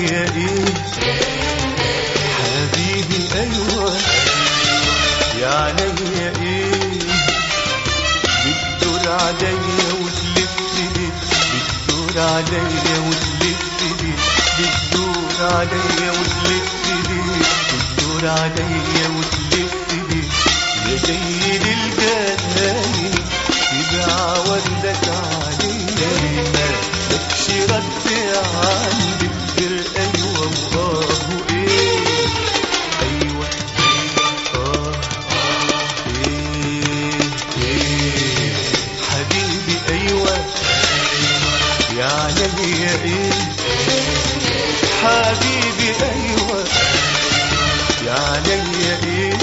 عليا ايه حبيبي ايوه يا عليا ايه بتدور عليا وتلف لي بتدور عليا وتلف لي بتدور عليا وتلف لي بتدور عليا وتلف لي يا جاي للجناين تبع وردك عليا مالكش رد عندي غير ايوه واه وايه ايوه اه ايه ايه حبيبي ايوه يا عليا ايه حبيبي ايوه يا عليا ايه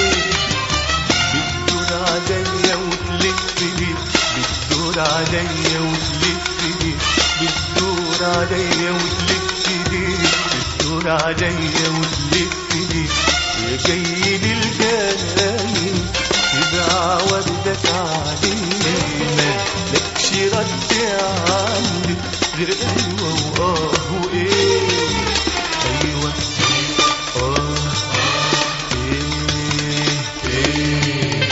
بتدور عليا وتلف لي بتدور عليا وتلف لي بتدور عليا وتلف لي بتدور عليا وتلف لي يا جاي للجناين تبع وردك علينا مالكش رد عندي غير ايوه واه وايه ايوه اه ايه ايه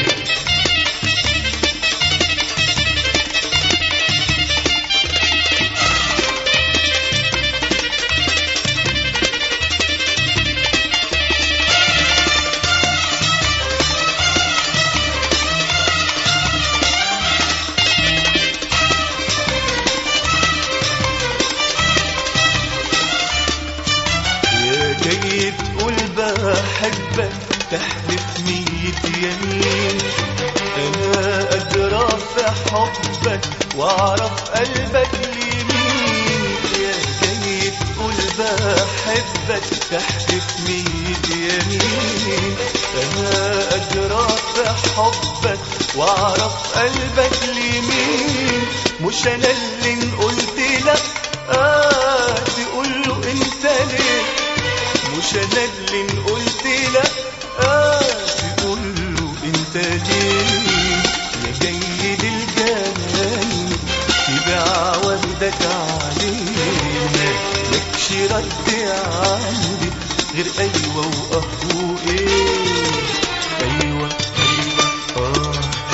يا جاي تقول بحبك تحلف مية يمين انا ادرى في حبك واعرف قلبك لمين يا جاي تقول بحبك تحلف مية يمين انا ادرى في حبك واعرف قلبك لمين مش انا اللي قلت لك اه تقول له انت ليه مش انا اللي قلت لك اه تقول له انت ليه يا جاي للجنان تبع وردك علينا مالكش رد عندي غير ايوه واه ايه ايوه اه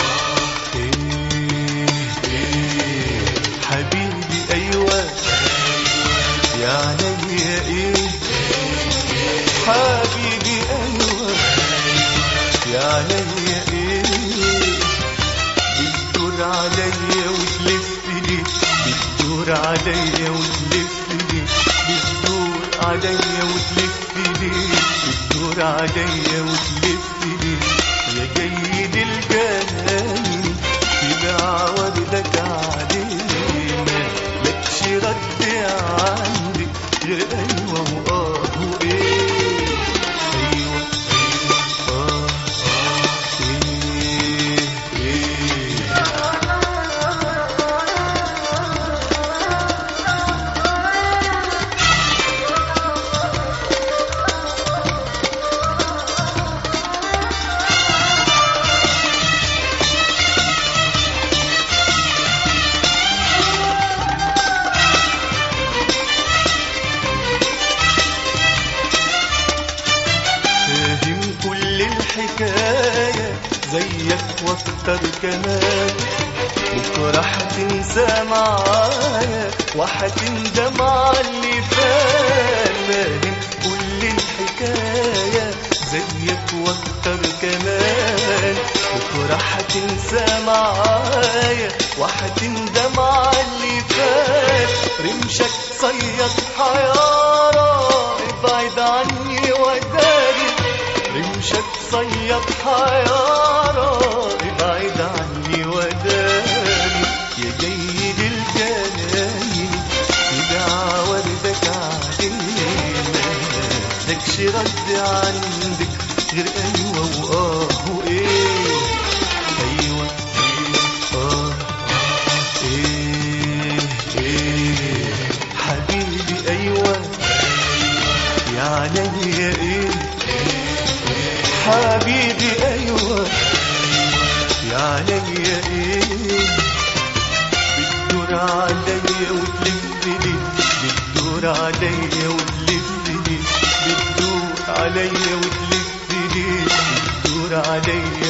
ايه ايه حبيبي ايوه يا عليا ايه حبيبي ايوه يا عليا ايه بتدور عليا وتلف لي بتدور عليا وتلف لي بتدور عليا وتلف لي بتدور عليا وتلف لي يا جاي للجنان تبع وردك علينا مالكش رد عندي غير ايوه واه وايه ايوه اه ايه ايه فاهم كل الحكاية زيك واكتر كمان بكرة هتنسى معايا وهتندم على اللي فات فاهم كل الحكاية زيك واكتر كمان بكرة هتنسى معايا وهتندم على اللي فات رمشك صيد حيارة ابعد عني وداري رمشك صيد حيارة ابعد عني وداري يا جاي للجناين تبع وردك علينا مالكش رد عندك غير ايوه واه وايه ايوه اه ايه ايه حبيبي ايوه يا عليا ايه حبيبي ايوه يا عليا ايه بتدور عليا وتلف لي بتدور عليا وتلف عليا وتلف ليه وتدور عليا